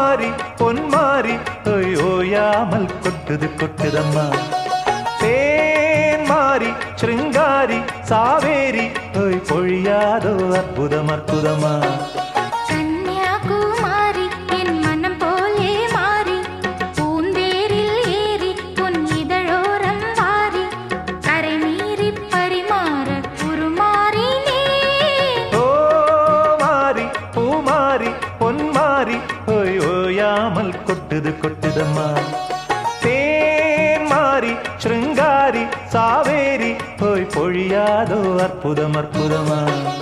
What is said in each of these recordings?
பூமாரி பொன்மாரி ஓய் ஓயாமல் கொட்டுது கொட்டுதம்மா தேன் மாறி சிருங்காரி சாவேரி ஓய் பொழியாதோ அற்புதம் அற்புதமா கன்னியாகுமாரி என் மனம் போலே மாறி பூந்தேரில் ஏறி உன் இதழோரம் வாரி கரை மீறி பரிமாற உருமாறினே ஓ மாறி பூமாரி பொன்மாரி ஓய் ஓயாமல் கொட்டுது கொட்டுதம்மா தேன் மாறி சிருங்காரி சாவேரி ஓய் பொழியாதோ அற்புதம் அற்புதமா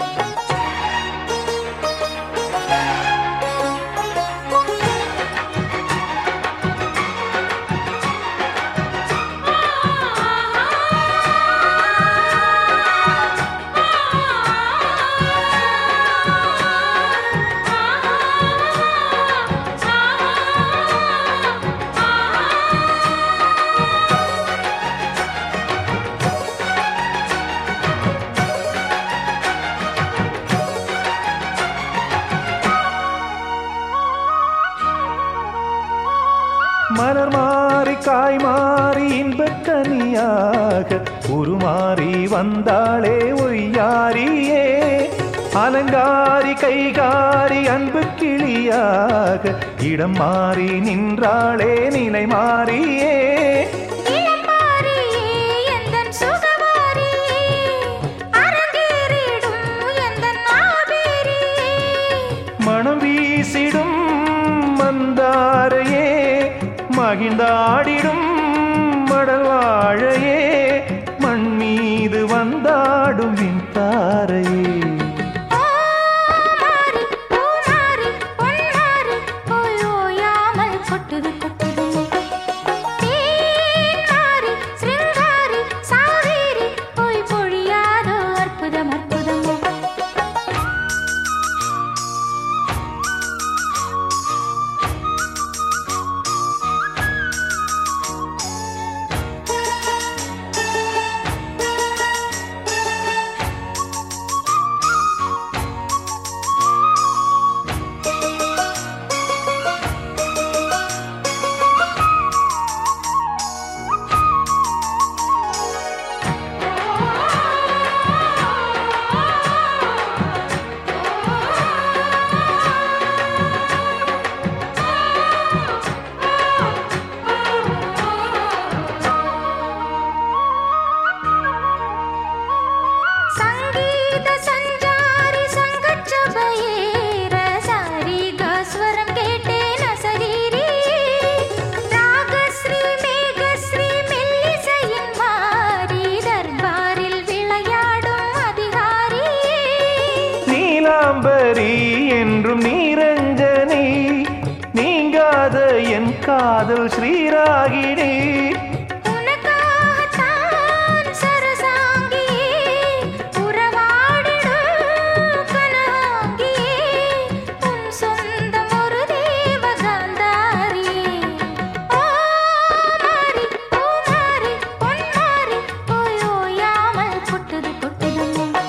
மலர் மாறி காய் மாறி இன்பக்கனியாக உருமாறி வந்தாளே ஒய்யாரியே அலங்காரி கைகாரி அன்பு கிளியாக இடம் மாறி நின்றாளே நிலை மாறியே இளம்பாரியே எந்தன் சுகவாரியே அரங்கேறிடும் எந்தன் ஆபேரியே மனம் வீசிடும் மந்தாரையே மகிழ்ந்தாடிடும் மடல் வாழையே மண் மீது வந்தாடும் தாரையே ஓ மாறி பூ மாறி பொன் மாறி போய் ஓயாமல் கொட்டுது கொட்டுது தேன் மாறி சிருங்காரி சாவேரி போய் பொழியாதோ அற்புதம் அற்புதம் சங்கீத சஞ்சாரி சங்கச்சபையேர சாரி கஸ்வரம் கேட்டேன் அசரீரி ராகஸ்ரீ மேகஸ்ரீ மெல்லிசையின் மாறி தர்பாரில் விளையாடும் அதிகாரியே நீலாம்பரி என்றும் நீரஞ்சனி நீங்காத என் காதல் ஸ்ரீராகினி உனக்காகத்தான் சரசாங்கியே உறவாடிடும் கனகாங்கியே உன் சொந்தம் ஒரு தேவகாந்தாரியே ஓ மாறி பூ மாறி பொன் மாறி போய் ஓயாமல் கொட்டுது கொட்டுது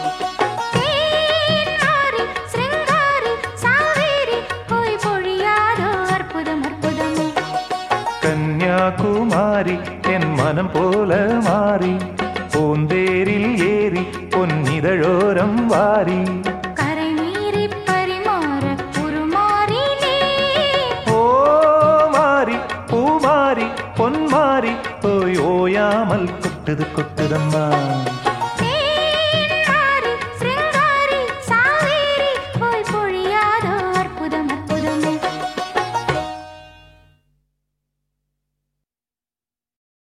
தேன் மாறி சிருங்காரி சாவேரி போய் பொழியாதோ அற்புதம் அற்புதம் கன்னியாகுமாரி என் மனம் போல மாறி பூந்தேரில் ஏறி பொன்னிதழோரம் வாரி கரை மீறி பரிமாற உருமாறினே ஓ மாறி பூமாரி பொன்மாரி ஓய் ஓயாமல் கொட்டுது கொட்டுதம்மா